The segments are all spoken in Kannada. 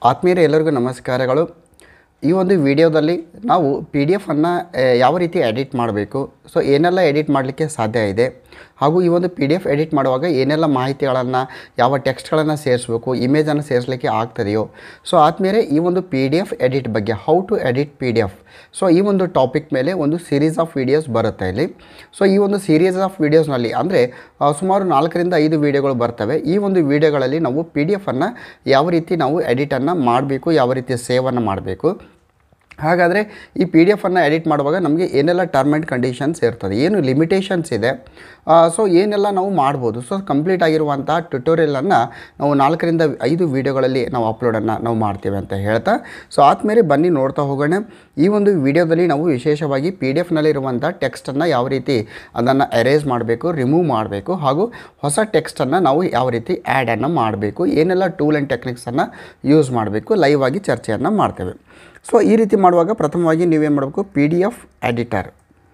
ಆತ್ಮೀಯರೇ ಎಲ್ಲರಿಗೂ ನಮಸ್ಕಾರಗಳು ಈ ಒಂದು ವಿಡಿಯೋದಲ್ಲಿ ನಾವು ಪಿ ಡಿ ಎಫನ್ನು ಯಾವ ರೀತಿ ಎಡಿಟ್ ಮಾಡಬೇಕು ಸೊ ಏನೆಲ್ಲ ಎಡಿಟ್ ಮಾಡಲಿಕ್ಕೆ ಸಾಧ್ಯ ಇದೆ ಹಾಗೂ ಈ ಒಂದು ಪಿ ಡಿ ಎಫ್ ಎಡಿಟ್ ಮಾಡುವಾಗ ಏನೆಲ್ಲ ಮಾಹಿತಿಗಳನ್ನು ಯಾವ ಟೆಕ್ಸ್ಟ್ಗಳನ್ನು ಸೇರಿಸಬೇಕು ಇಮೇಜನ್ನು ಸೇರಿಸಲಿಕ್ಕೆ ಆಗ್ತದೆಯೋ ಸೊ ಆದಮೇಲೆ ಈ ಒಂದು ಪಿ ಡಿ ಎಫ್ ಎಡಿಟ್ ಬಗ್ಗೆ how to edit P D F so ಈ ಒಂದು ಟಾಪಿಕ್ ಮೇಲೆ ಒಂದು ಸೀರೀಸ್ ಆಫ್ ವೀಡಿಯೋಸ್ ಬರುತ್ತೆ ಇಲ್ಲಿ ಸೊ ಈ ಒಂದು ಸೀರೀಸ್ ಆಫ್ ವೀಡಿಯೋಸ್ನಲ್ಲಿ ಅಂದರೆ ಸುಮಾರು ನಾಲ್ಕರಿಂದ ಐದು ವೀಡಿಯೋಗಳು ಬರ್ತವೆ ಈ ಒಂದು ವೀಡಿಯೋಗಳಲ್ಲಿ ನಾವು ಪಿ ಡಿ ಎಫನ್ನು ಯಾವ ರೀತಿ ನಾವು ಎಡಿಟನ್ನು ಮಾಡಬೇಕು ಯಾವ ರೀತಿ ಸೇವನ್ನು ಮಾಡಬೇಕು ಹಾಗಾದರೆ ಈ ಪಿ ಡಿ ಎಫನ್ನು ಎಡಿಟ್ ಮಾಡುವಾಗ ನಮಗೆ ಏನೆಲ್ಲ ಟರ್ಮ್ ಆ್ಯಂಡ್ ಕಂಡೀಷನ್ಸ್ ಇರ್ತದೆ ಏನು ಲಿಮಿಟೇಷನ್ಸ್ ಇದೆ ಸೊ ಏನೆಲ್ಲ ನಾವು ಮಾಡ್ಬೋದು ಸೊ ಕಂಪ್ಲೀಟ್ ಆಗಿರುವಂಥ ಟ್ಯುಟೋರಿಯಲನ್ನು ನಾವು ನಾಲ್ಕರಿಂದ ಐದು ವೀಡಿಯೋಗಳಲ್ಲಿ ನಾವು ಅಪ್ಲೋಡನ್ನು ನಾವು ಮಾಡ್ತೇವೆ ಅಂತ ಹೇಳ್ತಾ ಸೊ ಆದಮೇಲೆ ಬನ್ನಿ ನೋಡ್ತಾ ಹೋಗೋಣ ಈ ಒಂದು ವಿಡಿಯೋದಲ್ಲಿ ನಾವು ವಿಶೇಷವಾಗಿ ಪಿ ಡಿ ಎಫ್ನಲ್ಲಿರುವಂಥ ಟೆಕ್ಸ್ಟನ್ನು ಯಾವ ರೀತಿ ಅದನ್ನು ಎರೇಸ್ ಮಾಡಬೇಕು ರಿಮೂವ್ ಮಾಡಬೇಕು ಹಾಗೂ ಹೊಸ ಟೆಕ್ಸ್ಟನ್ನು ನಾವು ಯಾವ ರೀತಿ ಆ್ಯಡನ್ನು ಮಾಡಬೇಕು ಏನೆಲ್ಲ ಟೂಲ್ ಆ್ಯಂಡ್ ಟೆಕ್ನಿಕ್ಸನ್ನು ಯೂಸ್ ಮಾಡಬೇಕು ಲೈವ್ ಆಗಿ ಚರ್ಚೆಯನ್ನು ಮಾಡ್ತೇವೆ ಸೊ ಈ ರೀತಿ ಮಾಡುವಾಗ ಪ್ರಥಮವಾಗಿ ನೀವೇನು ಮಾಡಬೇಕು ಪಿ ಡಿ ಎಫ್ ಎಡಿಟರ್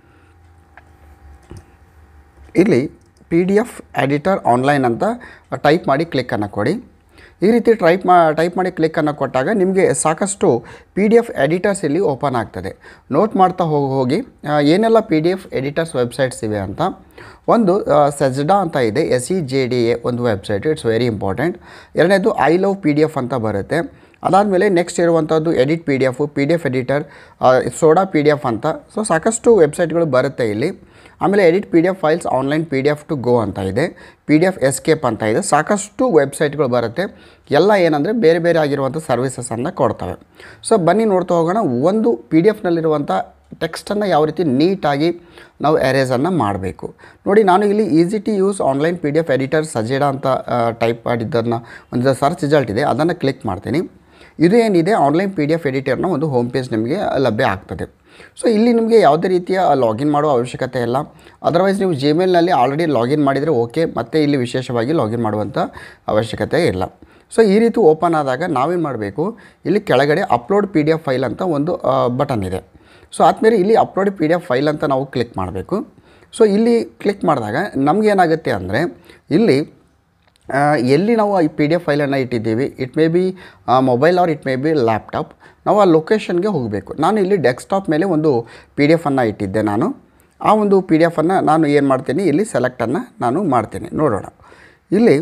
ಇಲ್ಲಿ P D F editor online ಅಂತ ಟೈಪ್ ಮಾಡಿ ಕ್ಲಿಕ್ಕನ್ನು ಕೊಡಿ ಈ ರೀತಿ ಟೈಪ್ ಮಾ ಟೈಪ್ ಮಾಡಿ ಕ್ಲಿಕ್ಕನ್ನು ಕೊಟ್ಟಾಗ ನಿಮಗೆ ಸಾಕಷ್ಟು ಪಿ ಡಿ ಎಫ್ ಎಡಿಟರ್ಸ್ ಇಲ್ಲಿ ಓಪನ್ ಆಗ್ತದೆ ನೋಟ್ ಮಾಡ್ತಾ ಹೋಗಿ ಹೋಗಿ ಆ, ಏನೆಲ್ಲ P D F editors websites ಇವೆ ಅಂತ ಒಂದು ಸೆಜ್ಡಾ ಅಂತ ಇದೆ S E J D A ಒಂದು ವೆಬ್ಸೈಟ್ ಇಟ್ಸ್ ವೆರಿ ಇಂಪಾರ್ಟೆಂಟ್ ಎರಡನೇದು I love P D F ಅಂತ ಬರುತ್ತೆ ಅದಾದಮೇಲೆ ನೆಕ್ಸ್ಟ್ ಇರುವಂಥದ್ದು edit P D F P D F editor Soda P D F ಅಂತ ಸೊ ಸಾಕಷ್ಟು ವೆಬ್ಸೈಟ್ಗಳು ಬರುತ್ತೆ ಇಲ್ಲಿ ಆಮೇಲೆ edit P D F files online P D F to go ಅಂತ ಇದೆ ಪಿ ಡಿ ಎಫ್ ಎಸ್ಕೇಪ್ ಅಂತ ಇದೆ ಸಾಕಷ್ಟು ವೆಬ್ಸೈಟ್ಗಳು ಬರುತ್ತೆ ಎಲ್ಲ ಏನಂದರೆ ಬೇರೆ ಬೇರೆ ಆಗಿರುವಂಥ ಸರ್ವಿಸಸನ್ನು ಕೊಡ್ತವೆ ಸೊ ಬನ್ನಿ ನೋಡ್ತಾ ಹೋಗೋಣ ಒಂದು ಪಿ ಡಿ ಎಫ್ನಲ್ಲಿರುವಂಥ ಟೆಕ್ಸ್ಟನ್ನು ಯಾವ ರೀತಿ ನೀಟಾಗಿ ನಾವು ಎರೇಸನ್ನು ಮಾಡಬೇಕು ನೋಡಿ ನಾನು ಇಲ್ಲಿ easy to use online P D F editor Sejda ಅಂತ ಟೈಪ್ ಮಾಡಿದ್ದನ್ನು ಒಂದು ಸರ್ಚ್ ರಿಸಲ್ಟ್ ಇದೆ ಅದನ್ನು ಕ್ಲಿಕ್ ಮಾಡ್ತೀನಿ ಇದು ಏನಿದೆ ಆನ್ಲೈನ್ ಪಿ ಡಿ ಎಫ್ ಎಡಿಟರ್ನ ಒಂದು ಹೋಮ್ ಪೇಜ್ ನಿಮಗೆ ಲಭ್ಯ ಆಗ್ತದೆ ಸೊ ಇಲ್ಲಿ ನಿಮಗೆ ಯಾವುದೇ ರೀತಿಯ ಲಾಗಿನ್ ಮಾಡೋ ಅವಶ್ಯಕತೆ ಇಲ್ಲ ಅದರ್ವೈಸ್ ನೀವು ಜಿಮೇಲ್ನಲ್ಲಿ ಆಲ್ರೆಡಿ ಲಾಗಿನ್ ಮಾಡಿದರೆ ಓಕೆ ಮತ್ತು ಇಲ್ಲಿ ವಿಶೇಷವಾಗಿ ಲಾಗಿನ್ ಮಾಡುವಂಥ ಅವಶ್ಯಕತೆ ಇಲ್ಲ ಸೊ ಈ ರೀತಿ ಓಪನ್ ಆದಾಗ ನಾವೇನು ಮಾಡಬೇಕು ಇಲ್ಲಿ ಕೆಳಗಡೆ upload P D F file ಅಂತ ಒಂದು ಬಟನ್ ಇದೆ ಸೊ ಆದಮೇಲೆ ಇಲ್ಲಿ upload P D F file ಅಂತ ನಾವು ಕ್ಲಿಕ್ ಮಾಡಬೇಕು ಸೊ ಇಲ್ಲಿ ಕ್ಲಿಕ್ ಮಾಡಿದಾಗ ನಮಗೇನಾಗುತ್ತೆ ಅಂದರೆ ಇಲ್ಲಿ ಆ, ಎಲ್ಲಿ ನಾವು ಈ ಪಿ ಡಿ ಎಫ್ ಫೈಲನ್ನು ಇಟ್ಟಿದ್ದೀವಿ it may be mobile or it may be laptop ನಾವು ಆ ಲೊಕೇಶನ್ಗೆ ಹೋಗಬೇಕು ನಾನು ಇಲ್ಲಿ ಡೆಸ್ಕ್ಟಾಪ್ ಮೇಲೆ ಒಂದು ಪಿ ಡಿ ಎಫನ್ನು ಇಟ್ಟಿದ್ದೆ ನಾನು ಆ ಒಂದು ಪಿ ಡಿ ಎಫನ್ನು ನಾನು ಏನು ಮಾಡ್ತೀನಿ ಇಲ್ಲಿ ಸೆಲೆಕ್ಟನ್ನು ನಾನು ಮಾಡ್ತೀನಿ ನೋಡೋಣ ಇಲ್ಲಿ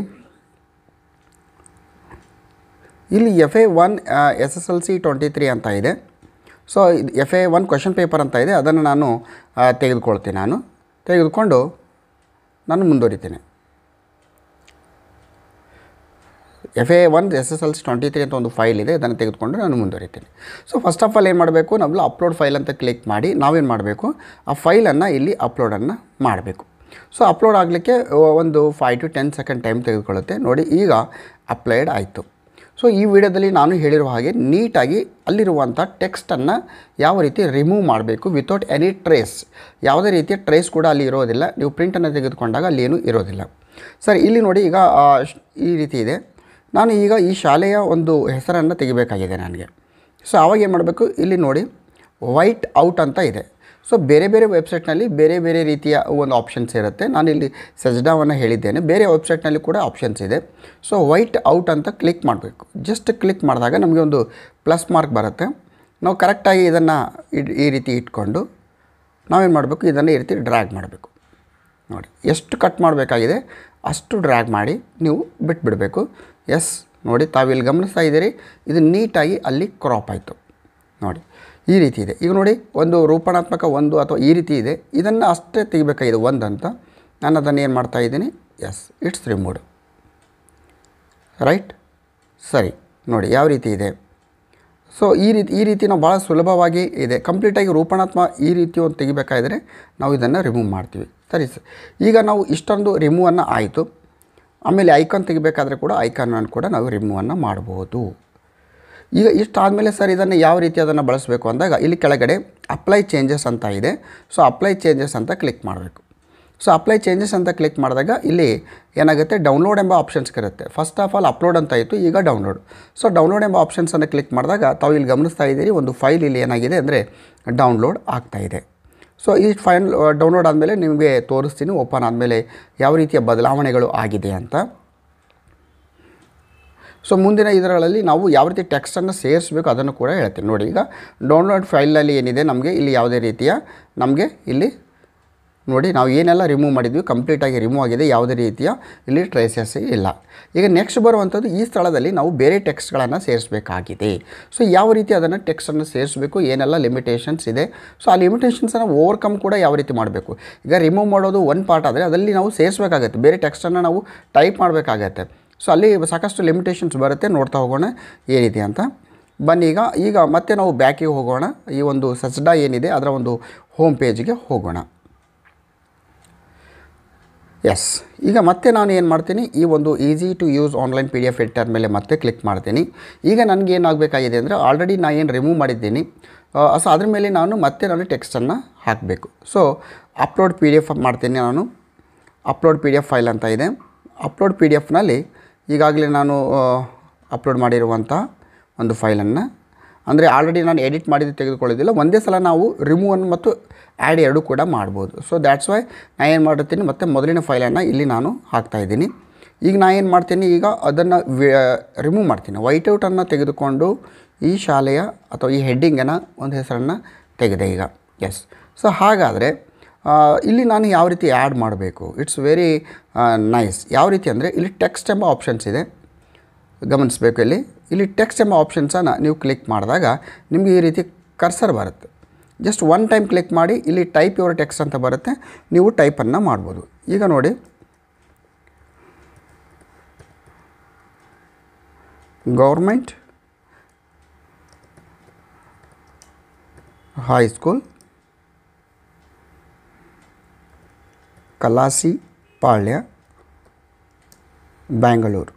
ಇಲ್ಲಿ F A one S S L C twenty three ಅಂತ ಇದೆ so F A one question paper ಅಂತ ಇದೆ ಅದನ್ನು ನಾನು ಆ, ತೆಗೆದುಕೊಳ್ತೀನಿ ನಾನು ತೆಗೆದುಕೊಂಡು ನಾನು ಮುಂದುವರಿತೀನಿ F A one S S L C twenty three ಅಂತ ಒಂದು ಫೈಲ್ ಇದೆ ಅದನ್ನು ತೆಗೆದುಕೊಂಡು ನಾನು ಮುಂದುವರಿತೀನಿ ಸೊ ಫಸ್ಟ್ ಆಫ್ ಆಲ್ ಏನು ಮಾಡಬೇಕು ನಾವು ಅಪ್ಲೋಡ್ ಫೈಲ್ ಅಂತ ಕ್ಲಿಕ್ ಮಾಡಿ ನಾವೇನು ಮಾಡಬೇಕು ಆ ಫೈಲನ್ನು ಇಲ್ಲಿ ಅಪ್ಲೋಡನ್ನು ಮಾಡಬೇಕು ಸೊ ಅಪ್ಲೋಡ್ ಆಗಲಿಕ್ಕೆ ಒಂದು five to ten second time ತೆಗೆದುಕೊಳ್ಳುತ್ತೆ ನೋಡಿ ಈಗ ಅಪ್ಲೈಡ್ ಆಯಿತು ಸೊ ಈ ವಿಡಿಯೋದಲ್ಲಿ ನಾನು ಹೇಳಿರುವ ಹಾಗೆ ನೀಟಾಗಿ ಅಲ್ಲಿರುವಂಥ ಟೆಕ್ಸ್ಟನ್ನು ಯಾವ ರೀತಿ ರಿಮೂವ್ ಮಾಡಬೇಕು ವಿತೌಟ್ ಎನಿ ಟ್ರೇಸ್ ಯಾವುದೇ ರೀತಿಯ ಟ್ರೇಸ್ ಕೂಡ ಅಲ್ಲಿ ಇರೋದಿಲ್ಲ ನೀವು ಪ್ರಿಂಟನ್ನು ತೆಗೆದುಕೊಂಡಾಗ ಅಲ್ಲಿ ಏನೂ ಇರೋದಿಲ್ಲ ಸರ್ ಇಲ್ಲಿ ನೋಡಿ ಈಗ ಆ, ಶ್- ಈ ರೀತಿ ಇದೆ ನಾನು ಈಗ ಈ ಶಾಲೆಯ ಒಂದು ಹೆಸರನ್ನು ತೆಗಿಬೇಕಾಗಿದೆ ನನಗೆ ಸೊ ಆವಾಗ ಏನು ಮಾಡಬೇಕು ಇಲ್ಲಿ ನೋಡಿ ವೈಟ್ ಔಟ್ ಅಂತ ಇದೆ ಸೊ ಬೇರೆ ಬೇರೆ ವೆಬ್ಸೈಟ್ನಲ್ಲಿ ಬೇರೆ ಬೇರೆ ರೀತಿಯ ಒಂದು ಆಪ್ಷನ್ಸ್ ಇರುತ್ತೆ ನಾನು ಇಲ್ಲಿ ಸಜ್ಡಾವನ್ನು ಹೇಳಿದ್ದೇನೆ ಬೇರೆ ವೆಬ್ಸೈಟ್ನಲ್ಲಿ ಕೂಡ ಆಪ್ಷನ್ಸ್ ಇದೆ ಸೊ ವೈಟ್ ಔಟ್ ಅಂತ ಕ್ಲಿಕ್ ಮಾಡಬೇಕು ಜಸ್ಟ್ ಕ್ಲಿಕ್ ಮಾಡಿದಾಗ ನಮಗೆ ಒಂದು ಪ್ಲಸ್ ಮಾರ್ಕ್ ಬರುತ್ತೆ ನಾವು ಕರೆಕ್ಟಾಗಿ ಇದನ್ನು ಈ ರೀತಿ ಇಟ್ಕೊಂಡು ನಾವೇನು ಮಾಡಬೇಕು ಇದನ್ನು ಈ ರೀತಿ ಡ್ರ್ಯಾಗ್ ಮಾಡಬೇಕು ನೋಡಿ ಎಷ್ಟು ಕಟ್ ಮಾಡಬೇಕಾಗಿದೆ ಅಷ್ಟು ಡ್ರ್ಯಾಗ್ ಮಾಡಿ ನೀವು ಬಿಟ್ಬಿಡಬೇಕು ಎಸ್ ನೋಡಿ ತಾವಿಲ್ಲಿ ಗಮನಿಸ್ತಾ ಇದ್ದೀರಿ ಇದು ನೀಟಾಗಿ ಅಲ್ಲಿ ಕ್ರಾಪ್ ಆಯಿತು ನೋಡಿ ಈ ರೀತಿ ಇದೆ ಈಗ ನೋಡಿ ಒಂದು ರೂಪಣಾತ್ಮಕ ಒಂದು ಅಥವಾ ಈ ರೀತಿ ಇದೆ ಇದನ್ನು ಅಷ್ಟೇ ತೆಗಿಬೇಕಾಗಿದೆ ಒಂದು ಅಂತ ನಾನು ಅದನ್ನು ಏನು ಮಾಡ್ತಾ ಇದ್ದೀನಿ ಎಸ್ ಇಟ್ಸ್ ರಿಮೂವ್ಡ್ ರೈಟ್ ಸರಿ ನೋಡಿ ಯಾವ ರೀತಿ ಇದೆ ಸೊ ಈ ರೀತಿ ಈ ರೀತಿ ನಾವು ಭಾಳ ಸುಲಭವಾಗಿ ಇದೆ ಕಂಪ್ಲೀಟಾಗಿ ರೂಪಣಾತ್ಮ ಈ ರೀತಿ ಒಂದು ತೆಗಿಬೇಕಾದ್ರೆ ನಾವು ಇದನ್ನು ರಿಮೂವ್ ಮಾಡ್ತೀವಿ ಸರಿ ಸರ್ ಈಗ ನಾವು ಇಷ್ಟೊಂದು ರಿಮೂವನ್ನು ಆಯಿತು ಆಮೇಲೆ ಐಕಾನ್ ತೆಗಿಬೇಕಾದ್ರೆ ಕೂಡ ಐಕಾನನ್ನು ಕೂಡ ನಾವು ರಿಮೂವನ್ನು ಮಾಡಬಹುದು ಈಗ ಇಷ್ಟಾದಮೇಲೆ ಸರ್ ಇದನ್ನು ಯಾವ ರೀತಿ ಅದನ್ನು ಬಳಸಬೇಕು ಅಂದಾಗ ಇಲ್ಲಿ ಕೆಳಗಡೆ ಅಪ್ಲೈ ಚೇಂಜಸ್ ಅಂತ ಇದೆ ಸೊ ಅಪ್ಲೈ ಚೇಂಜಸ್ ಅಂತ ಕ್ಲಿಕ್ ಮಾಡಬೇಕು ಸೊ ಅಪ್ಲೈ ಚೇಂಜಸ್ ಅಂತ ಕ್ಲಿಕ್ ಮಾಡಿದಾಗ ಇಲ್ಲಿ ಏನಾಗುತ್ತೆ ಡೌನ್ಲೋಡ್ ಎಂಬ ಆಪ್ಷನ್ಸ್ ಇರುತ್ತೆ ಫಸ್ಟ್ ಆಫ್ ಆಲ್ ಅಪ್ಲೋಡ್ ಅಂತ ಇತ್ತು ಈಗ ಡೌನ್ಲೋಡ್ ಸೊ ಡೌನ್ಲೋಡ್ ಎಂಬ ಆಪ್ಷನ್ಸನ್ನು ಕ್ಲಿಕ್ ಮಾಡಿದಾಗ ತಾವು ಇಲ್ಲಿ ಗಮನಿಸ್ತಾ ಇದ್ದೀರಿ ಒಂದು ಫೈಲ್ ಇಲ್ಲಿ ಏನಾಗಿದೆ ಅಂದರೆ ಡೌನ್ಲೋಡ್ ಆಗ್ತಾ ಇದೆ ಸೊ ಈ ಫೈಲ್ ಡೌನ್ಲೋಡ್ ಆದಮೇಲೆ ನಿಮಗೆ ತೋರಿಸ್ತೀನಿ ಓಪನ್ ಆದಮೇಲೆ ಯಾವ ರೀತಿಯ ಬದಲಾವಣೆಗಳು ಆಗಿದೆ ಅಂತ ಸೊ ಮುಂದಿನ ಇದರಲ್ಲಿ ನಾವು ಯಾವ ರೀತಿ ಟೆಕ್ಸ್ಟನ್ನು ಸೇರಿಸಬೇಕು ಅದನ್ನು ಕೂಡ ಹೇಳ್ತೀನಿ ನೋಡಿ ಈಗ ಡೌನ್ಲೋಡ್ ಫೈಲಲ್ಲಿ ಏನಿದೆ ನಮಗೆ ಇಲ್ಲಿ ಯಾವುದೇ ರೀತಿಯ ನಮಗೆ ಇಲ್ಲಿ ನೋಡಿ ನಾವು ಏನೆಲ್ಲ ರಿಮೂವ್ ಮಾಡಿದ್ವಿ ಕಂಪ್ಲೀಟಾಗಿ ರಿಮೂವ್ ಆಗಿದೆ ಯಾವುದೇ ರೀತಿಯ ಇಲ್ಲಿ ಟ್ರೇಸಸ್ ಇಲ್ಲ ಈಗ ನೆಕ್ಸ್ಟ್ ಬರುವಂಥದ್ದು ಈ ಸ್ಥಳದಲ್ಲಿ ನಾವು ಬೇರೆ ಟೆಕ್ಸ್ಟ್ಗಳನ್ನು ಸೇರಿಸಬೇಕಾಗಿದೆ ಸೊ ಯಾವ ರೀತಿ ಅದನ್ನು ಟೆಕ್ಸ್ಟನ್ನು ಸೇರಿಸಬೇಕು ಏನೆಲ್ಲ ಲಿಮಿಟೇಷನ್ಸ್ ಇದೆ ಸೊ ಆ ಲಿಮಿಟೇಷನ್ಸನ್ನು ಓವರ್ಕಮ್ ಕೂಡ ಯಾವ ರೀತಿ ಮಾಡಬೇಕು ಈಗ ರಿಮೂವ್ ಮಾಡೋದು ಒಂದು ಪಾರ್ಟ್ ಆದರೆ ಅದರಲ್ಲಿ ನಾವು ಸೇರಿಸಬೇಕಾಗತ್ತೆ ಬೇರೆ ಟೆಕ್ಸ್ಟನ್ನು ನಾವು ಟೈಪ್ ಮಾಡಬೇಕಾಗತ್ತೆ ಸೊ ಅಲ್ಲಿ ಸಾಕಷ್ಟು ಲಿಮಿಟೇಷನ್ಸ್ ಬರುತ್ತೆ ನೋಡ್ತಾ ಹೋಗೋಣ ಏನಿದೆ ಅಂತ ಬನ್ನಿ ಈಗ ಈಗ ಮತ್ತೆ ನಾವು ಬ್ಯಾಕಿಗೆ ಹೋಗೋಣ ಈ ಒಂದು ಸಸ್ಡಾ ಏನಿದೆ ಅದರ ಒಂದು ಹೋಮ್ ಪೇಜ್ಗೆ ಹೋಗೋಣ ಎಸ್ ಈಗ ಮತ್ತೆ ನಾನು ಏನು ಮಾಡ್ತೀನಿ ಈ ಒಂದು easy to use online P D F editor ಮೇಲೆ ಮತ್ತೆ ಕ್ಲಿಕ್ ಮಾಡ್ತೀನಿ ಈಗ ನನಗೆ ಏನಾಗಬೇಕಾಗಿದೆ ಅಂದರೆ ಆಲ್ರೆಡಿ ನಾನು ಏನು ರಿಮೂವ್ ಮಾಡಿದ್ದೀನಿ ಸೊ ಅದ್ರ ಮೇಲೆ ನಾನು ಮತ್ತೆ ನಾನು ಟೆಕ್ಸ್ಟನ್ನು ಹಾಕಬೇಕು so upload P D F ಮಾಡ್ತೀನಿ ನಾನು upload P D F file ಅಂತ ಇದೆ ಅಪ್ಲೋಡ್ ಪಿ ಡಿ ಎಫ್ನಲ್ಲಿ ಈಗಾಗಲೇ ನಾನು ಅಪ್ಲೋಡ್ ಮಾಡಿರುವಂಥ ಒಂದು ಫೈಲನ್ನು ಅಂದರೆ ಆಲ್ರೆಡಿ ನಾನು ಎಡಿಟ್ ಮಾಡಿದ್ದು ತೆಗೆದುಕೊಳ್ಳೋದಿಲ್ಲ ಒಂದೇ ಸಲ ನಾವು ರಿಮೂವ್ ಮತ್ತು ಆ್ಯಡ್ ಎರಡು ಕೂಡ ಮಾಡ್ಬೋದು ಸೊ ದ್ಯಾಟ್ಸ್ ವೈ ನಾನು ಏನು ಮಾಡಿರ್ತೀನಿ ಮತ್ತು ಮೊದಲಿನ ಫೈಲನ್ನು ಇಲ್ಲಿ ನಾನು ಹಾಕ್ತಾಯಿದ್ದೀನಿ ಈಗ ನಾನು ಏನು ಮಾಡ್ತೀನಿ ಈಗ ಅದನ್ನು ರಿಮೂವ್ ಮಾಡ್ತೀನಿ ವೈಟೌಟನ್ನು ತೆಗೆದುಕೊಂಡು ಈ ಶಾಲೆಯ ಅಥವಾ ಈ ಹೆಡ್ಡಿಂಗನ್ನು ಒಂದು ಹೆಸರನ್ನು ತೆಗೆದೆ ಈಗ ಎಸ್ ಸೊ ಹಾಗಾದರೆ ಆ, ಇಲ್ಲಿ ನಾನು ಯಾವ ರೀತಿ ಆ್ಯಡ್ ಮಾಡಬೇಕು ಇಟ್ಸ್ ವೆರಿ ನೈಸ್ ಯಾವ ರೀತಿ ಅಂದರೆ ಇಲ್ಲಿ ಟೆಕ್ಸ್ಟ್ ಎಂಬ ಆಪ್ಷನ್ಸ್ ಇದೆ ಗಮನಿಸಬೇಕು ಇಲ್ಲಿ ಇಲ್ಲಿ ಟೆಕ್ಸ್ಟ್ ಎಂಬ ಆಪ್ಷನ್ಸನ್ನು ನೀವು ಕ್ಲಿಕ್ ಮಾಡಿದಾಗ ನಿಮಗೆ ಈ ರೀತಿ ಕರ್ಸರ್ ಬರುತ್ತೆ ಜಸ್ಟ್ ಒನ್ ಟೈಮ್ ಕ್ಲಿಕ್ ಮಾಡಿ ಇಲ್ಲಿ ಟೈಪ್ ಯುವರ್ ಟೆಕ್ಸ್ಟ್ ಅಂತ ಬರುತ್ತೆ ನೀವು ಟೈಪನ್ನು ಮಾಡ್ಬೋದು ಈಗ ನೋಡಿ government high school Kalasipalya Bengaluru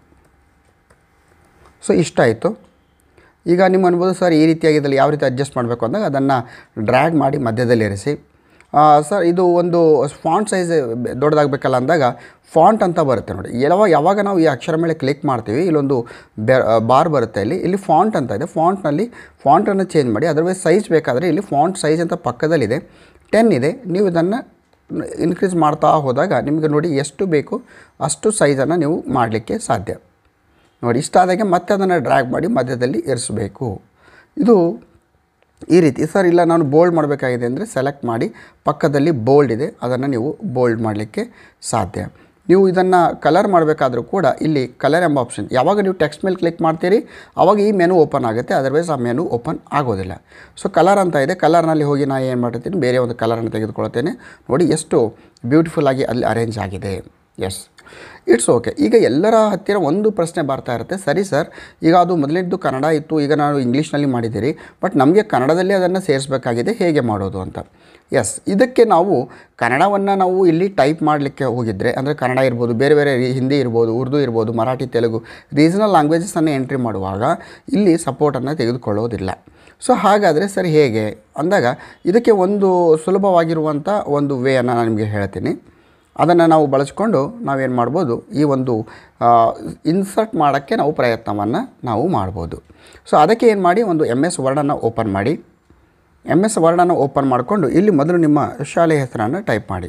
so ಇಷ್ಟ ಆಯಿತು ಈಗ ನಿಮ್ಮ ಅನ್ಬೋದು ಸರ್ ಈ ರೀತಿಯಾಗಿದ್ದಲ್ಲಿ ಯಾವ ರೀತಿ ಅಡ್ಜಸ್ಟ್ ಮಾಡಬೇಕು ಅಂದಾಗ ಅದನ್ನು ಡ್ರ್ಯಾಗ್ ಮಾಡಿ ಮಧ್ಯದಲ್ಲಿ ಇರಿಸಿ ಸರ್ ಇದು ಒಂದು ಫಾಂಟ್ ಸೈಜ್ ದೊಡ್ಡದಾಗಬೇಕಲ್ಲ ಅಂದಾಗ ಫಾಂಟ್ ಅಂತ ಬರುತ್ತೆ ನೋಡಿ ಯಾವಾಗ ಯಾವಾಗ ನಾವು ಈ ಅಕ್ಷರ ಮೇಲೆ ಕ್ಲಿಕ್ ಮಾಡ್ತೀವಿ ಇಲ್ಲೊಂದು ಬೆ ಬಾರ್ ಬರುತ್ತೆ ಇಲ್ಲಿ ಇಲ್ಲಿ ಫಾಂಟ್ ಅಂತ ಇದೆ ಫಾಂಟ್ನಲ್ಲಿ ಫಾಂಟನ್ನು ಚೇಂಜ್ ಮಾಡಿ ಅದರ್ವೈಸ್ ಸೈಜ್ ಬೇಕಾದರೆ ಇಲ್ಲಿ ಫಾಂಟ್ ಸೈಜ್ ಅಂತ ಪಕ್ಕದಲ್ಲಿದೆ ಟೆನ್ ಇದೆ ನೀವು ಇದನ್ನು ಇನ್ಕ್ರೀಸ್ ಮಾಡ್ತಾ ಹೋದಾಗ ನಿಮಗೆ ನೋಡಿ ಎಷ್ಟು ಬೇಕು ಅಷ್ಟು ಸೈಜನ್ನು ನೀವು ಮಾಡಲಿಕ್ಕೆ ಸಾಧ್ಯ ನೋಡಿ ಇಷ್ಟ ಆದಾಗೆ ಮತ್ತೆ ಅದನ್ನು ಡ್ರ್ಯಾಗ್ ಮಾಡಿ ಮಧ್ಯದಲ್ಲಿ ಇರಿಸಬೇಕು ಇದು ಈ ರೀತಿ ಸರ್ ಇಲ್ಲ ನಾನು ಬೋಲ್ಡ್ ಮಾಡಬೇಕಾಗಿದೆ ಅಂದರೆ ಸೆಲೆಕ್ಟ್ ಮಾಡಿ ಪಕ್ಕದಲ್ಲಿ ಬೋಲ್ಡ್ ಇದೆ ಅದನ್ನು ನೀವು ಬೋಲ್ಡ್ ಮಾಡಲಿಕ್ಕೆ ಸಾಧ್ಯ ನೀವು ಇದನ್ನು ಕಲರ್ ಮಾಡಬೇಕಾದ್ರೂ ಕೂಡ ಇಲ್ಲಿ ಕಲರ್ ಎಂಬ ಆಪ್ಷನ್ ಯಾವಾಗ ನೀವು ಟೆಕ್ಸ್ಟ್ ಮೇಲೆ ಕ್ಲಿಕ್ ಮಾಡ್ತೀರಿ ಆವಾಗ ಈ ಮೆನು ಓಪನ್ ಆಗುತ್ತೆ ಅದರ್ವೈಸ್ ಆ ಮೆನು ಓಪನ್ ಆಗೋದಿಲ್ಲ ಸೊ ಕಲರ್ ಅಂತ ಇದೆ ಕಲರ್ನಲ್ಲಿ ಹೋಗಿ ನಾನು ಏನು ಮಾಡಿರ್ತೀನಿ ಬೇರೆ ಒಂದು ಕಲರನ್ನು ತೆಗೆದುಕೊಳ್ತೇನೆ ನೋಡಿ ಎಷ್ಟು ಬ್ಯೂಟಿಫುಲ್ ಆಗಿ ಅಲ್ಲಿ ಅರೇಂಜ್ ಆಗಿದೆ ಎಸ್ ಇಟ್ಸ್ ಓಕೆ ಈಗ ಎಲ್ಲರ ಹತ್ತಿರ ಒಂದು ಪ್ರಶ್ನೆ ಬರ್ತಾ ಇರುತ್ತೆ ಸರಿ ಸರ್ ಈಗ ಅದು ಮೊದಲಿದ್ದು ಕನ್ನಡ ಇತ್ತು ಈಗ ನಾನು ಇಂಗ್ಲೀಷ್ನಲ್ಲಿ ಮಾಡಿದ್ದೀರಿ ಬಟ್ ನಮಗೆ ಕನ್ನಡದಲ್ಲಿ ಅದನ್ನು ಸೇರಿಸಬೇಕಾಗಿದೆ ಹೇಗೆ ಮಾಡೋದು ಅಂತ ಎಸ್ ಇದಕ್ಕೆ ನಾವು ಕನ್ನಡವನ್ನು ನಾವು ಇಲ್ಲಿ ಟೈಪ್ ಮಾಡಲಿಕ್ಕೆ ಹೋಗಿದ್ದರೆ ಅಂದರೆ ಕನ್ನಡ ಇರ್ಬೋದು ಬೇರೆ ಬೇರೆ ರೀ- ಹಿಂದಿ ಇರ್ಬೋದು ಉರ್ದು ಇರ್ಬೋದು ಮರಾಠಿ ತೆಲುಗು ರೀಜನಲ್ ಲ್ಯಾಂಗ್ವೇಜಸನ್ನು ಎಂಟ್ರಿ ಮಾಡುವಾಗ ಇಲ್ಲಿ ಸಪೋರ್ಟನ್ನು ತೆಗೆದುಕೊಳ್ಳೋದಿಲ್ಲ ಸೊ ಹಾಗಾದರೆ ಸರ್ ಹೇಗೆ ಅಂದಾಗ ಇದಕ್ಕೆ ಒಂದು ಸುಲಭವಾಗಿರುವಂಥ ಒಂದು ವೇಯನ್ನು ನಾನು ನಿಮಗೆ ಹೇಳ್ತೀನಿ ಅದನ್ನು ನಾವು ಬಳಸ್ಕೊಂಡು ನಾವೇನು ಮಾಡ್ಬೋದು ಈ ಒಂದು ಇನ್ಸರ್ಟ್ ಮಾಡೋಕ್ಕೆ ನಾವು ಪ್ರಯತ್ನವನ್ನು ನಾವು ಮಾಡ್ಬೋದು ಸೊ ಅದಕ್ಕೆ ಏನು ಮಾಡಿ ಒಂದು ಎಮ್ ಎಸ್ ವರ್ಡನ್ನು ಓಪನ್ ಮಾಡಿ ಎಮ್ ಎಸ್ ವರ್ಡನ್ನು ಓಪನ್ ಮಾಡಿಕೊಂಡು ಇಲ್ಲಿ ಮೊದಲು ನಿಮ್ಮ ಶಾಲೆ ಹೆಸರನ್ನು ಟೈಪ್ ಮಾಡಿ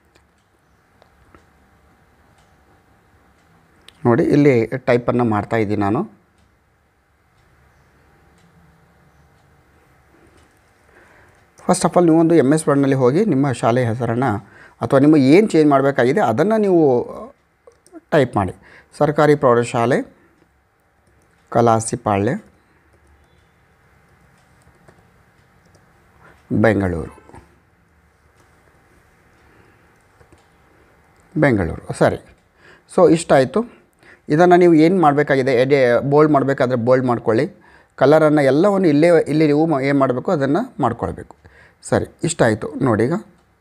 ನೋಡಿ ಇಲ್ಲಿ ಟೈಪನ್ನು ಮಾಡ್ತಾ ಇದ್ದೀನಿ ನಾನು ಫಸ್ಟ್ ಆಫ್ ಆಲ್ ನೀವು ಒಂದು ಎಮ್ ಎಸ್ ವರ್ಡ್ನಲ್ಲಿ ಹೋಗಿ ನಿಮ್ಮ ಶಾಲೆ ಹೆಸರನ್ನು ಅಥವಾ ನಿಮ್ಮ ಏನು ಚೇಂಜ್ ಮಾಡಬೇಕಾಗಿದೆ ಅದನ್ನು ನೀವು ಟೈಪ್ ಮಾಡಿ ಸರ್ಕಾರಿ ಪ್ರೌಢಶಾಲೆ ಕಲಾಸಿಪಾಳ್ಯ ಬೆಂಗಳೂರು ಬೆಂಗಳೂರು ಸರಿ ಸೊ ಇಷ್ಟ ಆಯಿತು ಇದನ್ನು ನೀವು ಏನು ಮಾಡಬೇಕಾಗಿದೆ ಎಡೆ ಬೋಲ್ಡ್ ಮಾಡಬೇಕಾದ್ರೆ ಬೋಲ್ಡ್ ಮಾಡ್ಕೊಳ್ಳಿ ಕಲರನ್ನು ಎಲ್ಲವನ್ನು ಇಲ್ಲೇ ಇಲ್ಲಿ ನೀವು ಏನು ಮಾಡಬೇಕು ಅದನ್ನು ಮಾಡ್ಕೊಳ್ಬೇಕು ಸರಿ ಇಷ್ಟ ಆಯಿತು ನೋಡಿ ಈಗ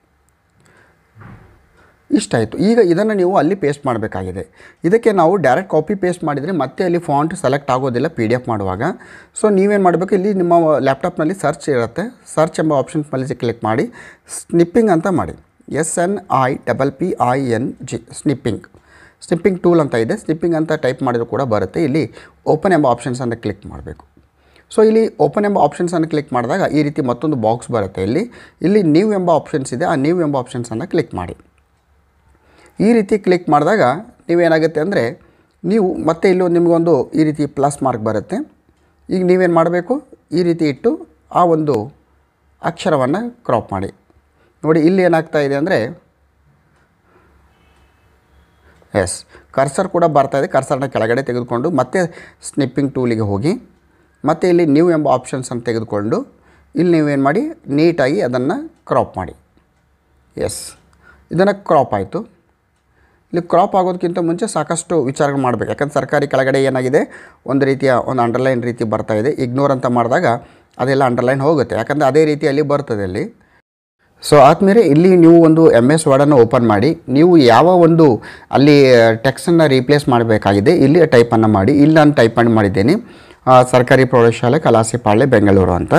ಇಷ್ಟ ಆಯಿತು ಈಗ ಇದನ್ನು ನೀವು ಅಲ್ಲಿ ಪೇಸ್ಟ್ ಮಾಡಬೇಕಾಗಿದೆ ಇದಕ್ಕೆ ನಾವು ಡೈರೆಕ್ಟ್ ಕಾಪಿ ಪೇಸ್ಟ್ ಮಾಡಿದರೆ ಮತ್ತೆ ಅಲ್ಲಿ ಫಾಂಟ್ ಸೆಲೆಕ್ಟ್ ಆಗೋದಿಲ್ಲ ಪಿ ಡಿ ಎಫ್ ಮಾಡುವಾಗ ಸೊ ನೀವೇನು ಮಾಡಬೇಕು ಇಲ್ಲಿ ನಿಮ್ಮ ಲ್ಯಾಪ್ಟಾಪ್ನಲ್ಲಿ ಸರ್ಚ್ ಇರುತ್ತೆ ಸರ್ಚ್ ಎಂಬ ಆಪ್ಷನ್ಸ್ ಮೇಲೆ ಕ್ಲಿಕ್ ಮಾಡಿ ಸ್ನಿಪ್ಪಿಂಗ್ ಅಂತ ಮಾಡಿ S N I double P I N G snipping snipping tool ಅಂತ ಇದೆ ಸ್ನಿಪ್ಪಿಂಗ್ ಅಂತ ಟೈಪ್ ಮಾಡಿದ್ರು ಕೂಡ ಬರುತ್ತೆ ಇಲ್ಲಿ ಓಪನ್ ಎಂಬ ಆಪ್ಷನ್ಸನ್ನು ಕ್ಲಿಕ್ ಮಾಡಬೇಕು ಸೊ ಇಲ್ಲಿ ಓಪನ್ ಎಂಬ ಆಪ್ಷನ್ಸನ್ನು ಕ್ಲಿಕ್ ಮಾಡಿದಾಗ ಈ ರೀತಿ ಮತ್ತೊಂದು ಬಾಕ್ಸ್ ಬರುತ್ತೆ ಇಲ್ಲಿ ಇಲ್ಲಿ ನ್ಯೂ ಎಂಬ ಆಪ್ಷನ್ಸ್ ಇದೆ ಆ ನ್ಯೂ ಎಂಬ ಆಪ್ಷನ್ಸನ್ನು ಕ್ಲಿಕ್ ಮಾಡಿ ಈ ರೀತಿ ಕ್ಲಿಕ್ ಮಾಡಿದಾಗ ನೀವೇನಾಗುತ್ತೆ ಅಂದರೆ ನೀವು ಮತ್ತೆ ಇಲ್ಲಿ ಒಂದು ನಿಮಗೊಂದು ಈ ರೀತಿ ಪ್ಲಸ್ ಮಾರ್ಕ್ ಬರುತ್ತೆ ಈಗ ನೀವೇನು ಮಾಡಬೇಕು ಈ ರೀತಿ ಇಟ್ಟು ಆ ಒಂದು ಅಕ್ಷರವನ್ನು ಕ್ರಾಪ್ ಮಾಡಿ ನೋಡಿ ಇಲ್ಲಿ ಏನಾಗ್ತಾ ಇದೆ ಅಂದರೆ ಎಸ್ ಕರ್ಸರ್ ಕೂಡ ಬರ್ತಾ ಇದೆ ಕರ್ಸರ್ನ ಕೆಳಗಡೆ ತೆಗೆದುಕೊಂಡು ಮತ್ತೆ ಸ್ನಿಪ್ಪಿಂಗ್ ಟೂಲಿಗೆ ಹೋಗಿ ಮತ್ತೆ ಇಲ್ಲಿ ನ್ಯೂ ಎಂಬ ಆಪ್ಷನ್ಸನ್ನು ತೆಗೆದುಕೊಂಡು ಇಲ್ಲಿ ನೀವೇನು ಮಾಡಿ ನೀಟಾಗಿ ಅದನ್ನು ಕ್ರಾಪ್ ಮಾಡಿ ಎಸ್ ಇದನ್ನು ಕ್ರಾಪ್ ಆಯಿತು ಇಲ್ಲಿ ಕ್ರಾಪ್ ಆಗೋದಕ್ಕಿಂತ ಮುಂಚೆ ಸಾಕಷ್ಟು ವಿಚಾರಗಳು ಮಾಡಬೇಕು ಯಾಕಂದ್ರೆ ಸರ್ಕಾರಿ ಕೆಳಗಡೆ ಏನಾಗಿದೆ ಒಂದು ರೀತಿಯ ಒಂದು ಅಂಡರ್ಲೈನ್ ರೀತಿ ಬರ್ತಾ ಇದೆ ಇಗ್ನೋರ್ ಅಂತ ಮಾಡಿದಾಗ ಅದೆಲ್ಲ ಅಂಡರ್ಲೈನ್ ಹೋಗುತ್ತೆ ಯಾಕಂದರೆ ಅದೇ ರೀತಿಯಲ್ಲಿ ಬರ್ತದೆ ಅಲ್ಲಿ ಸೊ ಆದಮೇಲೆ ಇಲ್ಲಿ ನೀವು ಒಂದು ಎಮ್ ಎಸ್ ವರ್ಡನ್ನು ಓಪನ್ ಮಾಡಿ ನೀವು ಯಾವ ಒಂದು ಅಲ್ಲಿ ಟೆಕ್ಸ್ಟನ್ನು ರೀಪ್ಲೇಸ್ ಮಾಡಬೇಕಾಗಿದೆ ಇಲ್ಲಿ ಟೈಪನ್ನು ಮಾಡಿ ಇಲ್ಲಿ ನಾನು ಟೈಪ್ ಮಾಡಿ ಮಾಡಿದ್ದೇನೆ ಆ, ಸರ್ಕಾರಿ ಪ್ರೌಢಶಾಲೆ ಕಲಾಸಿಪಾಳ್ಯ ಬೆಂಗಳೂರು ಅಂತ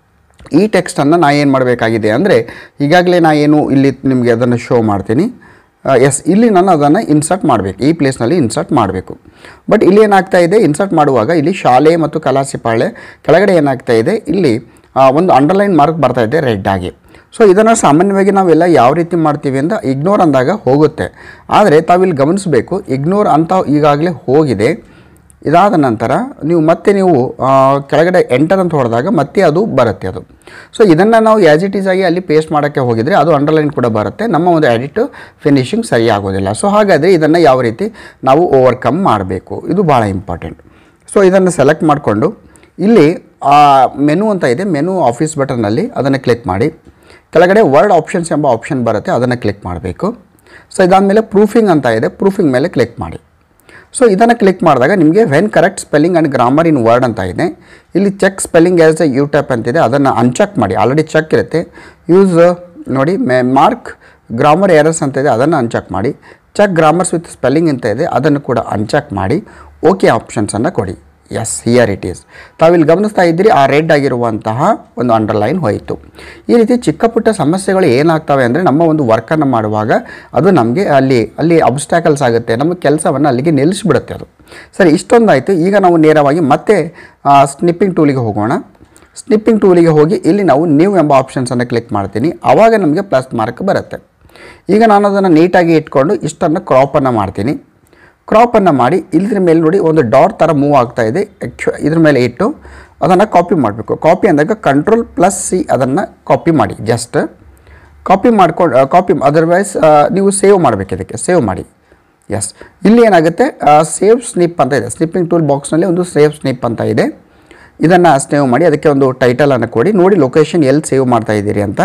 ಈ ಟೆಕ್ಸ್ಟನ್ನು ನಾ ಏನು ಮಾಡಬೇಕಾಗಿದೆ ಅಂದರೆ ಈಗಾಗಲೇ ನಾ ಏನು ಇಲ್ಲಿ ನಿಮಗೆ ಅದನ್ನು ಶೋ ಮಾಡ್ತೀನಿ ಎಸ್ ಇಲ್ಲಿ ನಾನು ಅದನ್ನು ಇನ್ಸರ್ಟ್ ಮಾಡಬೇಕು ಈ ಪ್ಲೇಸ್ನಲ್ಲಿ ಇನ್ಸರ್ಟ್ ಮಾಡಬೇಕು ಬಟ್ ಇಲ್ಲಿ ಏನಾಗ್ತಾ ಇದೆ ಇನ್ಸರ್ಟ್ ಮಾಡುವಾಗ ಇಲ್ಲಿ ಶಾಲೆ ಮತ್ತು ಕಲಾಸಿಪಾಳ್ಯ ಕೆಳಗಡೆ ಏನಾಗ್ತಾ ಇದೆ ಇಲ್ಲಿ ಆ, ಒಂದು ಅಂಡರ್ಲೈನ್ ಮಾರ್ಕ್ ಬರ್ತಾ ಇದೆ ರೆಡ್ ಆಗಿ ಸೊ ಇದನ್ನು ಸಾಮಾನ್ಯವಾಗಿ ನಾವೆಲ್ಲ ಯಾವ ರೀತಿ ಮಾಡ್ತೀವಿ ಅಂತ ಇಗ್ನೋರ್ ಅಂದಾಗ ಹೋಗುತ್ತೆ ಆದರೆ ತಾವಿಲ್ಲಿ ಗಮನಿಸಬೇಕು ಇಗ್ನೋರ್ ಅಂತ ಈಗಾಗಲೇ ಹೋಗಿದೆ ಇದಾದ ನಂತರ ನೀವು ಮತ್ತೆ ನೀವು ಆ, ಕೆಳಗಡೆ ಎಂಟರ್ ಅಂತ ಹೊಡೆದಾಗ ಮತ್ತೆ ಅದು ಬರುತ್ತೆ ಅದು ಸೊ ಇದನ್ನು ನಾವು ಆ್ಯಸ್ ಇಟ್ ಈಸ್ ಆಗಿ ಅಲ್ಲಿ ಪೇಸ್ಟ್ ಮಾಡೋಕ್ಕೆ ಹೋಗಿದರೆ ಅದು ಅಂಡರ್ಲೈನ್ ಕೂಡ ಬರುತ್ತೆ ನಮ್ಮ ಒಂದು ಎಡಿಟ್ ಫಿನಿಶಿಂಗ್ ಸರಿ ಆಗೋದಿಲ್ಲ ಸೊ ಹಾಗಾದರೆ ಇದನ್ನು ಯಾವ ರೀತಿ ನಾವು ಓವರ್ಕಮ್ ಮಾಡಬೇಕು ಇದು ಭಾಳ ಇಂಪಾರ್ಟೆಂಟ್ ಸೊ ಇದನ್ನು ಸೆಲೆಕ್ಟ್ ಮಾಡಿಕೊಂಡು ಇಲ್ಲಿ ಮೆನು ಅಂತ ಇದೆ ಮೆನು ಆಫೀಸ್ ಬಟನ್ನಲ್ಲಿ ಅದನ್ನು ಕ್ಲಿಕ್ ಮಾಡಿ ಕೆಳಗಡೆ ವರ್ಡ್ ಆಪ್ಷನ್ಸ್ ಎಂಬ ಆಪ್ಷನ್ ಬರುತ್ತೆ ಅದನ್ನು ಕ್ಲಿಕ್ ಮಾಡಬೇಕು ಸೊ ಇದಾದಮೇಲೆ ಪ್ರೂಫಿಂಗ್ ಅಂತ ಇದೆ ಪ್ರೂಫಿಂಗ್ ಮೇಲೆ ಕ್ಲಿಕ್ ಮಾಡಿ ಸೊ ಇದನ್ನು ಕ್ಲಿಕ್ ಮಾಡಿದಾಗ ನಿಮಗೆ when correct spelling and grammar in word ಅಂತ ಇದೆ ಇಲ್ಲಿ check spelling as you type ಅಂತಿದೆ ಅದನ್ನು ಅನ್ಚೆಕ್ ಮಾಡಿ ಆಲ್ರೆಡಿ ಚೆಕ್ ಇರುತ್ತೆ ಯೂಸ್ ನೋಡಿ ಮೆ ಮಾರ್ಕ್ ಗ್ರಾಮರ್ ಎರರ್ಸ್ ಅಂತ ಇದೆ ಅದನ್ನು ಅನ್ಚೆಕ್ ಮಾಡಿ ಚೆಕ್ ಗ್ರಾಮರ್ಸ್ ವಿತ್ ಸ್ಪೆಲ್ಲಿಂಗ್ ಅಂತ ಇದೆ ಅದನ್ನು ಕೂಡ ಅನ್ಚೆಕ್ ಮಾಡಿ ಓಕೆ ಆಪ್ಷನ್ಸನ್ನು ಕೊಡಿ ಎಸ್ ಹಿಯರ್ ಇಟ್ ಈಸ್ ತಾವಿಲ್ಲಿ ಗಮನಿಸ್ತಾ ಇದ್ದೀರಿ ಆ ರೆಡ್ ಆಗಿರುವಂತಹ ಒಂದು ಅಂಡರ್ಲೈನ್ ಹೋಯಿತು ಈ ರೀತಿ ಚಿಕ್ಕ ಪುಟ್ಟ ಸಮಸ್ಯೆಗಳು ಏನಾಗ್ತವೆ ಅಂದರೆ ನಮ್ಮ ಒಂದು ವರ್ಕನ್ನು ಮಾಡುವಾಗ ಅದು ನಮಗೆ ಅಲ್ಲಿ ಅಲ್ಲಿ ಅಬ್ಸ್ಟ್ಯಾಕಲ್ಸ್ ಆಗುತ್ತೆ ನಮ್ಮ ಕೆಲಸವನ್ನು ಅಲ್ಲಿಗೆ ನಿಲ್ಲಿಸ್ಬಿಡುತ್ತೆ ಅದು ಸರಿ ಇಷ್ಟೊಂದಾಯಿತು ಈಗ ನಾವು ನೇರವಾಗಿ ಮತ್ತೆ ಸ್ನಿಪ್ಪಿಂಗ್ ಟೂಲಿಗೆ ಹೋಗೋಣ ಸ್ನಿಪ್ಪಿಂಗ್ ಟೂಲಿಗೆ ಹೋಗಿ ಇಲ್ಲಿ ನಾವು ನ್ಯೂ ಎಂಬ ಆಪ್ಷನ್ಸನ್ನು ಕ್ಲಿಕ್ ಮಾಡ್ತೀನಿ ಆವಾಗ ನಮಗೆ ಪ್ಲಸ್ ಮಾರ್ಕ್ ಬರುತ್ತೆ ಈಗ ನಾನು ಅದನ್ನು ನೀಟಾಗಿ ಇಟ್ಕೊಂಡು ಇಷ್ಟನ್ನು ಕ್ರಾಪನ್ನು ಮಾಡ್ತೀನಿ ಕ್ರಾಪನ್ನು ಮಾಡಿ ಇದ್ರ ಮೇಲೆ ನೋಡಿ ಒಂದು ಡಾಟ್ ಥರ ಮೂವ್ ಆಗ್ತಾ ಇದೆ ಆ್ಯಕ್ಚು ಇದ್ರ ಮೇಲೆ ಇಟ್ಟು ಅದನ್ನು ಕಾಪಿ ಮಾಡಬೇಕು ಕಾಪಿ ಅಂದಾಗ ಕಂಟ್ರೋಲ್ ಪ್ಲಸ್ ಸಿ ಅದನ್ನು ಕಾಪಿ ಮಾಡಿ ಜಸ್ಟ್ ಕಾಪಿ ಮಾಡ್ಕೊಂಡು ಕಾಪಿ ಅದರ್ವೈಸ್ ನೀವು ಸೇವ್ ಮಾಡಬೇಕು ಇದಕ್ಕೆ ಸೇವ್ ಮಾಡಿ ಎಸ್ ಇಲ್ಲಿ ಏನಾಗುತ್ತೆ ಸೇವ್ ಸ್ನಿಪ್ ಅಂತ ಇದೆ ಸ್ನಿಪ್ಪಿಂಗ್ ಟೂಲ್ ಬಾಕ್ಸ್ನಲ್ಲಿ ಒಂದು ಸೇವ್ ಸ್ನಿಪ್ ಅಂತ ಇದೆ ಇದನ್ನು ಸೇವ್ ಮಾಡಿ ಅದಕ್ಕೆ ಒಂದು ಟೈಟಲನ್ನು ಕೊಡಿ ನೋಡಿ ಲೊಕೇಶನ್ ಎಲ್ಲಿ ಸೇವ್ ಮಾಡ್ತಾ ಇದ್ದೀರಿ ಅಂತ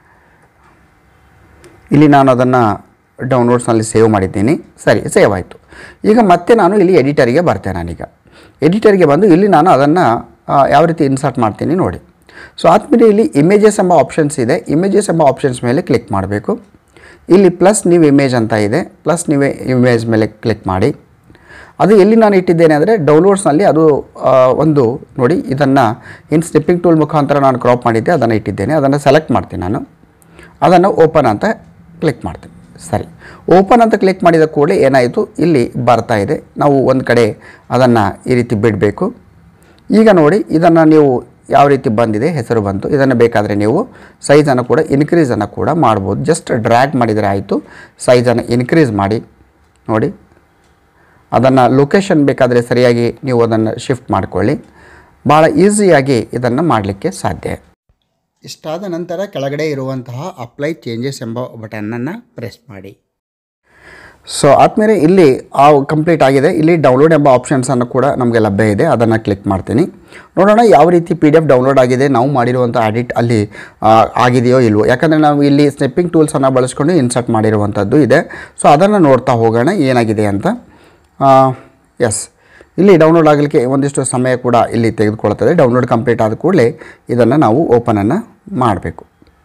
ಇಲ್ಲಿ ನಾನು ಅದನ್ನು ಡೌನ್ಲೋಡ್ಸ್ನಲ್ಲಿ ಸೇವ್ ಮಾಡಿದ್ದೀನಿ ಸರಿ ಸೇವ್ ಆಯಿತು ಈಗ ಮತ್ತೆ ನಾನು ಇಲ್ಲಿ ಎಡಿಟರಿಗೆ ಬರ್ತೇನೆ ನಾನೀಗ ಎಡಿಟರ್ಗೆ ಬಂದು ಇಲ್ಲಿ ನಾನು ಅದನ್ನು ಯಾವ ರೀತಿ ಇನ್ಸರ್ಟ್ ಮಾಡ್ತೀನಿ ನೋಡಿ ಸೊ ಆದಮೇಲೆ ಇಲ್ಲಿ ಇಮೇಜಸ್ ಎಂಬ ಆಪ್ಷನ್ಸ್ ಇದೆ ಇಮೇಜಸ್ ಎಂಬ ಆಪ್ಷನ್ಸ್ ಮೇಲೆ ಕ್ಲಿಕ್ ಮಾಡಬೇಕು ಇಲ್ಲಿ ಪ್ಲಸ್ ನೀವು ಇಮೇಜ್ ಅಂತ ಇದೆ ಪ್ಲಸ್ ನೀವು ಇಮೇಜ್ ಮೇಲೆ ಕ್ಲಿಕ್ ಮಾಡಿ ಅದು ಎಲ್ಲಿ ನಾನು ಇಟ್ಟಿದ್ದೇನೆ ಅಂದರೆ ಡೌನ್ಲೋಡ್ಸ್ನಲ್ಲಿ ಅದು ಆ, ಒಂದು ನೋಡಿ ಇದನ್ನು ಇನ್ ಸ್ನಿಪ್ಪಿಂಗ್ ಟೂಲ್ ಮುಖಾಂತರ ನಾನು ಕ್ರಾಪ್ ಮಾಡಿದ್ದೆ ಅದನ್ನು ಇಟ್ಟಿದ್ದೇನೆ ಅದನ್ನು ಸೆಲೆಕ್ಟ್ ಮಾಡ್ತೀನಿ ನಾನು ಅದನ್ನು ಓಪನ್ ಅಂತ ಕ್ಲಿಕ್ ಮಾಡ್ತೀನಿ ಸರಿ ಓಪನ್ ಅಂತ ಕ್ಲಿಕ್ ಮಾಡಿದ ಕೂಡಲೇ ಏನಾಯಿತು ಇಲ್ಲಿ ಬರ್ತಾ ಇದೆ ನಾವು ಒಂದು ಕಡೆ ಅದನ್ನು ಈ ರೀತಿ ಬಿಡಬೇಕು ಈಗ ನೋಡಿ ಇದನ್ನು ನೀವು ಯಾವ ರೀತಿ ಬಂದಿದೆ ಹೆಸರು ಬಂತು ಇದನ್ನು ಬೇಕಾದರೆ ನೀವು ಸೈಜನ್ನು ಕೂಡ ಇನ್ಕ್ರೀಸನ್ನು ಕೂಡ ಮಾಡ್ಬೋದು ಜಸ್ಟ್ ಡ್ರ್ಯಾಗ್ ಮಾಡಿದರೆ ಆಯಿತು ಸೈಜನ್ನು ಇನ್ಕ್ರೀಸ್ ಮಾಡಿ ನೋಡಿ ಅದನ್ನು ಲೊಕೇಶನ್ ಬೇಕಾದರೆ ಸರಿಯಾಗಿ ನೀವು ಅದನ್ನು ಶಿಫ್ಟ್ ಮಾಡಿಕೊಳ್ಳಿ ಭಾಳ ಈಸಿಯಾಗಿ ಇದನ್ನು ಮಾಡಲಿಕ್ಕೆ ಸಾಧ್ಯ ಇಷ್ಟಾದ ನಂತರ ಕೆಳಗಡೆ ಇರುವಂತಹ ಅಪ್ಲೈ ಚೇಂಜಸ್ ಎಂಬ ಬಟನನ್ನು ಪ್ರೆಸ್ ಮಾಡಿ ಸೊ ಆದಮೇಲೆ ಇಲ್ಲಿ ಆ ಕಂಪ್ಲೀಟ್ ಆಗಿದೆ ಇಲ್ಲಿ ಡೌನ್ಲೋಡ್ ಎಂಬ ಆಪ್ಷನ್ಸನ್ನು ಕೂಡ ನಮಗೆ ಲಭ್ಯ ಇದೆ ಅದನ್ನು ಕ್ಲಿಕ್ ಮಾಡ್ತೀನಿ ನೋಡೋಣ ಯಾವ ರೀತಿ ಪಿ ಡಿ ಎಫ್ ಡೌನ್ಲೋಡ್ ಆಗಿದೆ ನಾವು ಮಾಡಿರುವಂಥ ಎಡಿಟ್ ಅಲ್ಲಿ ಆ, ಆಗಿದೆಯೋ ಇಲ್ವೋ ಯಾಕಂದರೆ ನಾವು ಇಲ್ಲಿ ಸ್ನಿಪ್ಪಿಂಗ್ ಟೂಲ್ಸನ್ನು ಬಳಸ್ಕೊಂಡು ಇನ್ಸರ್ಟ್ ಮಾಡಿರುವಂಥದ್ದು ಇದೆ ಸೊ ಅದನ್ನು ನೋಡ್ತಾ ಹೋಗೋಣ ಏನಾಗಿದೆ ಅಂತ ಎಸ್ ಇಲ್ಲಿ ಡೌನ್ಲೋಡ್ ಆಗಲಿಕ್ಕೆ ಒಂದಿಷ್ಟು ಸಮಯ ಕೂಡ ಇಲ್ಲಿ ತೆಗೆದುಕೊಳ್ತದೆ ಡೌನ್ಲೋಡ್ ಕಂಪ್ಲೀಟ್ ಆದ ಕೂಡಲೇ ಇದನ್ನು ನಾವು ಓಪನನ್ನು ಮಾಡಬೇಕು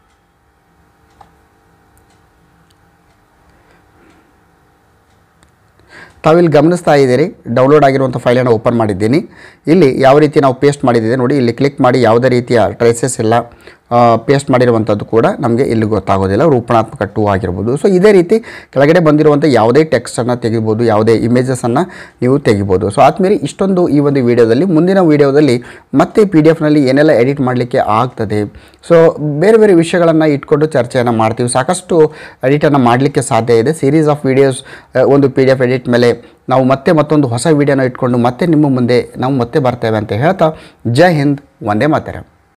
ತಾವಿಲ್ಲಿ ಗಮನಿಸ್ತಾ ಇದ್ದೀರಿ ಡೌನ್ಲೋಡ್ ಆಗಿರುವಂಥ ಫೈಲನ್ನು ಓಪನ್ ಮಾಡಿದ್ದೀನಿ ಇಲ್ಲಿ ಯಾವ ರೀತಿ ನಾವು ಪೇಸ್ಟ್ ಮಾಡಿದ್ದೀವಿ ನೋಡಿ ಇಲ್ಲಿ ಕ್ಲಿಕ್ ಮಾಡಿ ಯಾವುದೇ ರೀತಿಯ ಟ್ರೇಸಸ್ ಇಲ್ಲ ಪೇಸ್ಟ್ ಮಾಡಿರುವಂಥದ್ದು ಕೂಡ ನಮಗೆ ಇಲ್ಲಿ ಗೊತ್ತಾಗೋದಿಲ್ಲ ರೂಪಣಾತ್ಮಕ ಟೂ ಆಗಿರ್ಬೋದು ಸೊ ಇದೇ ರೀತಿ ಕೆಳಗಡೆ ಬಂದಿರುವಂಥ ಯಾವುದೇ ಟೆಕ್ಸ್ಟನ್ನು ತೆಗಿಬೋದು ಯಾವುದೇ ಇಮೇಜಸನ್ನು ನೀವು ತೆಗಿಬೋದು ಸೊ ಆದ್ಮೇಲೆ ಇಷ್ಟೊಂದು ಈ ಒಂದು ವಿಡಿಯೋದಲ್ಲಿ ಮುಂದಿನ ವಿಡಿಯೋದಲ್ಲಿ ಮತ್ತೆ ಪಿ ಡಿ ಎಫ್ನಲ್ಲಿ ಏನೆಲ್ಲ ಎಡಿಟ್ ಮಾಡಲಿಕ್ಕೆ ಆಗ್ತದೆ ಸೊ ಬೇರೆ ಬೇರೆ ವಿಷಯಗಳನ್ನು ಇಟ್ಕೊಂಡು ಚರ್ಚೆಯನ್ನು ಮಾಡ್ತೀವಿ ಸಾಕಷ್ಟು ಎಡಿಟನ್ನು ಮಾಡಲಿಕ್ಕೆ ಸಾಧ್ಯ ಇದೆ ಸೀರೀಸ್ ಆಫ್ ವಿಡಿಯೋಸ್ ಒಂದು ಪಿ ಡಿ ಎಫ್ ಎಡಿಟ್ ಮೇಲೆ ನಾವು ಮತ್ತೆ ಮತ್ತೊಂದು ಹೊಸ ವಿಡಿಯೋನ ಇಟ್ಕೊಂಡು ಮತ್ತೆ ನಿಮ್ಮ ಮುಂದೆ ನಾವು ಮತ್ತೆ ಬರ್ತೇವೆ ಅಂತ ಹೇಳ್ತಾ ಜೈ ಹಿಂದ್ ಒಂದೇ ಮಾತರಂ